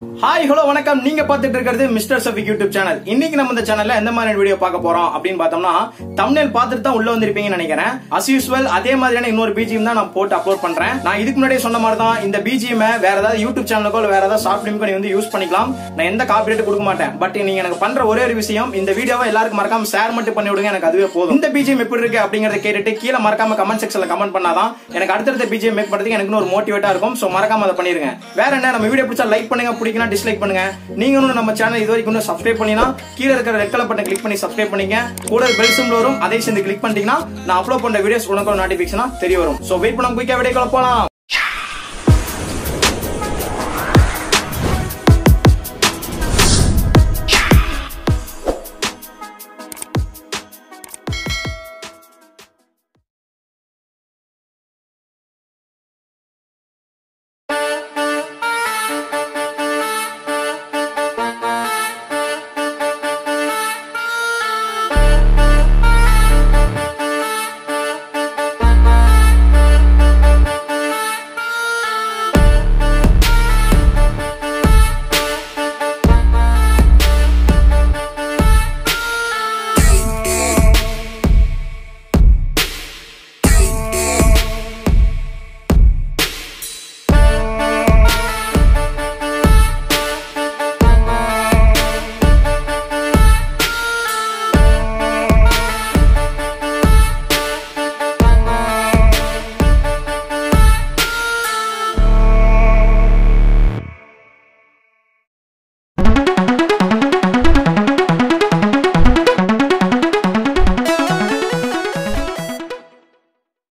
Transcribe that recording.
hi hello வணக்கம் நீங்க பார்த்துட்டு இருக்கிறது மிஸ்டர் சஃபிக் யூடியூப் சேனல் இன்னைக்கு நம்ம இந்த சேனல்ல எந்த மாதிரி வீடியோ பார்க்க போறோம் அப்படின்னு பார்த்தோம்னா தம்ப்நெயில் பார்த்துட்டு தான் உள்ள வந்திருப்பீங்கன்னு நினைக்கிறேன் அஸ் யூஸ்வல் அதே மாதிரியான இன்னொரு பிஜிஎம் தான் நான் போட்டு அப்லோட் பண்றேன் நான் இதுக்கு முன்னாடியே சொன்ன மாதிரி தான் இந்த பிஜிஎம் வேற ஏதாவது யூடியூப் சேனலுக்கோ இல்ல வேற ஏதாவது ஷார்ட் ஃபிலிம்க்கோ நீ வந்து யூஸ் பண்ணிக்கலாம் நான் எந்த காப்பிரைட் கொடுக்க மாட்டேன் பட் நீங்க எனக்கு பண்ற ஒரே ஒரு விஷயம் இந்த வீடியோவை எல்லாருக்கும் மறக்காம ஷேர் மட்டும் பண்ணி விடுங்க எனக்கு அதுவே போதும் இந்த பிஜிஎம் எப்படி இருக்கு அப்படிங்கறத கேட்டுட்டு கீழே மறக்காம கமெண்ட் செக்ஷன்ல கமெண்ட் பண்ணாதான் எனக்கு அடுத்தடுத்த பிஜிஎம் மேக் பண்றதுக்கு எனக்கு ஒரு மோட்டிவேட்டா இருக்கும் சோ மறக்காம அதை பண்ணிருங்க வேற என்ன நம்ம வீடியோ பிடிச்சா லைக் பண்ணுங்க பிடிக்கலாம் டிஸ்லைக் பண்ணுங்க நீங்க இன்னும் நம்ம சேனல் இது வரைக்கும் இன்னும் சப்ஸ்கிரைப் பண்ணினா கீழே இருக்கிற ரெட் கலர் பட்டன் கிளிக் பண்ணி சப்ஸ்கிரைப் பண்ணிங்க கூட பெல் சிம்பிள் வரும் அதை சேர்ந்து கிளிக் பண்ணிட்டீங்கன்னா நான் அப்லோட் பண்ற வீடியோஸ் உனக்கு நோட்டிபிகேஷனா தெரிய வரும் சோ வெயிட் பண்ணாம குயிக்கா வீடியோ போலாம்